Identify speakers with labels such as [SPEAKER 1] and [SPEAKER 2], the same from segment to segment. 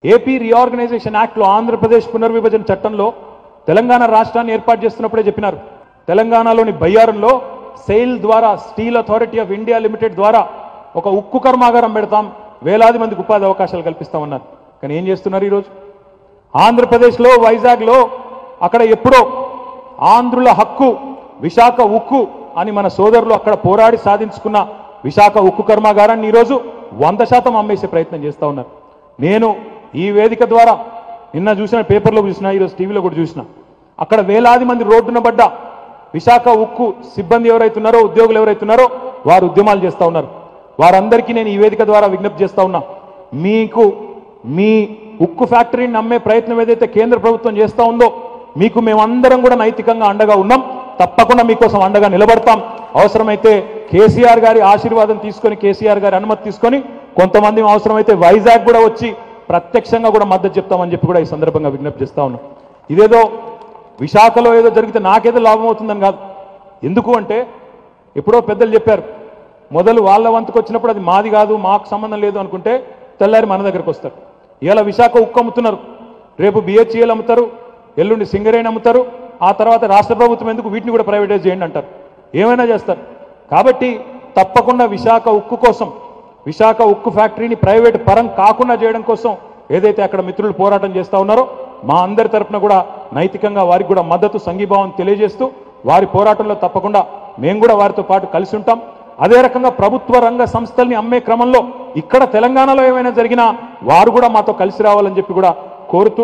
[SPEAKER 1] AP reorganisation యాక్ట్లో ఆంధ్రప్రదేశ్ పునర్విభజన చట్టంలో తెలంగాణ రాష్ట్రాన్ని ఏర్పాటు చేస్తున్నప్పుడే చెప్పినారు తెలంగాణలోని బయ్యారంలో సెయిల్ ద్వారా steel authority of India limited ద్వారా ఒక ఉక్కు కర్మాగారం పెడతాం వేలాది మందికి ఉపాధి అవకాశాలు కల్పిస్తామన్నారు కానీ ఏం చేస్తున్నారు ఈరోజు ఆంధ్రప్రదేశ్లో వైజాగ్లో అక్కడ ఎప్పుడో ఆంధ్రుల హక్కు విశాఖ ఉక్కు అని మన సోదరులు అక్కడ పోరాడి సాధించుకున్న విశాఖ ఉక్కు కర్మాగారాన్ని ఈరోజు వంద శాతం అమ్మేసే ప్రయత్నం చేస్తా ఉన్నారు నేను ఈ వేదిక ద్వారా నిన్న చూసిన పేపర్లో చూసిన ఈరోజు టీవీలో కూడా చూసిన అక్కడ వేలాది మంది రోడ్డున పడ్డ విశాఖ ఉక్కు సిబ్బంది ఎవరైతున్నారో ఉద్యోగులు ఎవరైతున్నారో వారు ఉద్యమాలు చేస్తా ఉన్నారు వారందరికీ నేను ఈ వేదిక ద్వారా విజ్ఞప్తి చేస్తా ఉన్నా మీకు మీ ఉక్కు ఫ్యాక్టరీని నమ్మే ప్రయత్నం ఏదైతే కేంద్ర ప్రభుత్వం చేస్తా ఉందో మీకు మేమందరం కూడా నైతికంగా అండగా ఉన్నాం తప్పకుండా మీకోసం అండగా నిలబడతాం అవసరమైతే కేసీఆర్ గారి ఆశీర్వాదం తీసుకొని కేసీఆర్ గారి అనుమతి తీసుకొని కొంతమంది అవసరమైతే వైజాగ్ కూడా వచ్చి ప్రత్యక్షంగా కూడా మద్దతు చెప్తామని చెప్పి కూడా ఈ సందర్భంగా విజ్ఞప్తి చేస్తా ఉన్నాం ఇదేదో విశాఖలో ఏదో జరిగితే నాకేదో లాభం అవుతుందని కాదు ఎందుకు అంటే ఎప్పుడో పెద్దలు చెప్పారు మొదలు వాళ్ళ వంతుకు వచ్చినప్పుడు అది మాది కాదు మాకు సంబంధం లేదు అనుకుంటే తెల్లారి మన దగ్గరకు వస్తారు ఇలా విశాఖ ఉక్కు అమ్ముతున్నారు రేపు బిహెచ్ఈఎల్ అమ్ముతారు ఎల్లుండి సింగరేణి అమ్ముతారు ఆ తర్వాత రాష్ట్ర ప్రభుత్వం ఎందుకు వీటిని కూడా ప్రైవేటైజ్ చేయండి అంటారు ఏమైనా చేస్తారు కాబట్టి తప్పకుండా విశాఖ ఉక్కు కోసం విశాఖ ఉక్కు ఫ్యాక్టరీని ప్రైవేట్ పరం కాకుండా చేయడం కోసం ఏదైతే అక్కడ మిత్రులు పోరాటం చేస్తా ఉన్నారో మా అందరి తరపున కూడా నైతికంగా వారికి కూడా మద్దతు సంఘీభావం తెలియజేస్తూ వారి పోరాటంలో తప్పకుండా మేము కూడా వారితో పాటు కలిసి ఉంటాం అదే రకంగా ప్రభుత్వ రంగ సంస్థల్ని అమ్మే క్రమంలో ఇక్కడ తెలంగాణలో ఏమైనా జరిగినా వారు కూడా మాతో కలిసి రావాలని చెప్పి కూడా కోరుతూ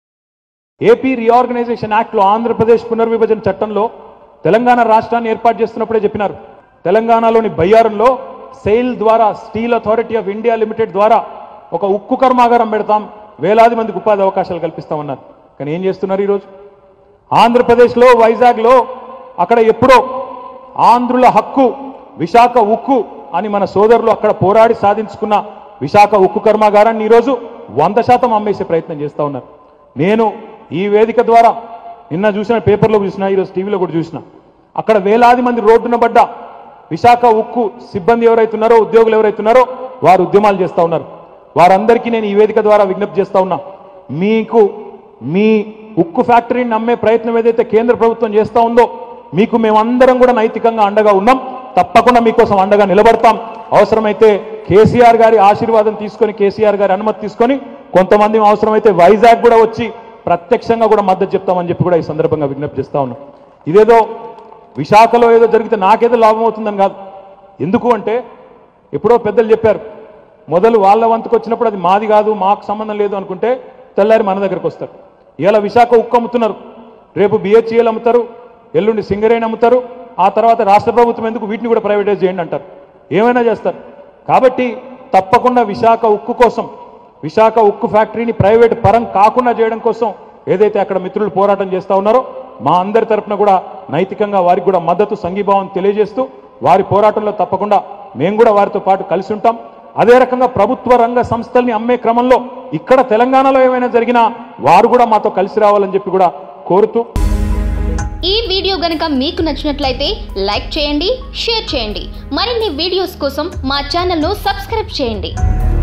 [SPEAKER 1] ఏపీ రీఆర్గనైజేషన్ యాక్ట్లో ఆంధ్రప్రదేశ్ పునర్విభజన చట్టంలో తెలంగాణ రాష్ట్రాన్ని ఏర్పాటు చేస్తున్నప్పుడే చెప్పినారు తెలంగాణలోని బయ్యారంలో సెయిల్ ద్వారా steel authority of India limited ద్వారా ఒక ఉక్కు కర్మాగారం పెడతాం వేలాది మందికి ఉపాధి అవకాశాలు కల్పిస్తామన్నారు కానీ ఏం చేస్తున్నారు ఈరోజు ఆంధ్రప్రదేశ్లో వైజాగ్లో అక్కడ ఎప్పుడో ఆంధ్రుల హక్కు విశాఖ ఉక్కు అని మన సోదరులు అక్కడ పోరాడి సాధించుకున్న విశాఖ ఉక్కు కర్మాగారాన్ని ఈరోజు వంద శాతం అమ్మేసే ప్రయత్నం చేస్తా ఉన్నారు నేను ఈ వేదిక ద్వారా నిన్న చూసిన పేపర్లో చూసిన ఈరోజు టీవీలో కూడా చూసిన అక్కడ వేలాది మంది రోడ్డున పడ్డ విశాఖ ఉక్కు సిబ్బంది ఎవరైతున్నారో ఉద్యోగులు ఎవరైతున్నారో వారు ఉద్యమాలు చేస్తా ఉన్నారు వారందరికీ నేను ఈ వేదిక ద్వారా విజ్ఞప్తి చేస్తా ఉన్నా మీకు మీ ఉక్కు ఫ్యాక్టరీని నమ్మే ప్రయత్నం ఏదైతే కేంద్ర ప్రభుత్వం చేస్తా ఉందో మీకు మేమందరం కూడా నైతికంగా అండగా ఉన్నాం తప్పకుండా మీకోసం అండగా నిలబడతాం అవసరమైతే కేసీఆర్ గారి ఆశీర్వాదం తీసుకొని కేసీఆర్ గారి అనుమతి తీసుకొని కొంతమంది అవసరమైతే వైజాగ్ కూడా వచ్చి ప్రత్యక్షంగా కూడా మద్దతు చెప్తామని చెప్పి కూడా ఈ సందర్భంగా విజ్ఞప్తి చేస్తా ఉన్నాం ఇదేదో విశాఖలో ఏదో జరిగితే నాకేదో లాభం అవుతుందని కాదు ఎందుకు అంటే ఎప్పుడో పెద్దలు చెప్పారు మొదలు వాళ్ళ వంతుకు వచ్చినప్పుడు అది మాది కాదు మాకు సంబంధం లేదు అనుకుంటే తెల్లారి మన దగ్గరకు వస్తారు ఇలా విశాఖ ఉక్కు అమ్ముతున్నారు రేపు బిహెచ్ఈఎల్ అమ్ముతారు ఎల్లుండి సింగరేణి అమ్ముతారు ఆ తర్వాత రాష్ట్ర ప్రభుత్వం ఎందుకు వీటిని కూడా ప్రైవేటైజ్ చేయండి అంటారు ఏమైనా చేస్తారు కాబట్టి తప్పకుండా విశాఖ ఉక్కు కోసం విశాఖ ఉక్కు ఫ్యాక్టరీని ప్రైవేట్ పరం కాకుండా చేయడం కోసం ఏదైతే అక్కడ మిత్రులు పోరాటం చేస్తా ఉన్నారో మా అందరి తరపున కూడా నైతికంగా వారికి కూడా మద్దతు సంఘీభావం తెలియజేస్తూ వారి పోరాటంలో తప్పకుండా మేము కూడా వారితో పాటు కలిసి ఉంటాం అదే రకంగా ప్రభుత్వ రంగ సంస్థల్ని అమ్మే క్రమంలో ఇక్కడ తెలంగాణలో ఏమైనా జరిగినా వారు కూడా మాతో కలిసి రావాలని చెప్పి కూడా కోరుతూ
[SPEAKER 2] ఈ వీడియో గనక మీకు నచ్చినట్లయితే లైక్ చేయండి షేర్ చేయండి మరిన్ని వీడియోస్ కోసం మా ఛానల్ను సబ్స్క్రైబ్ చేయండి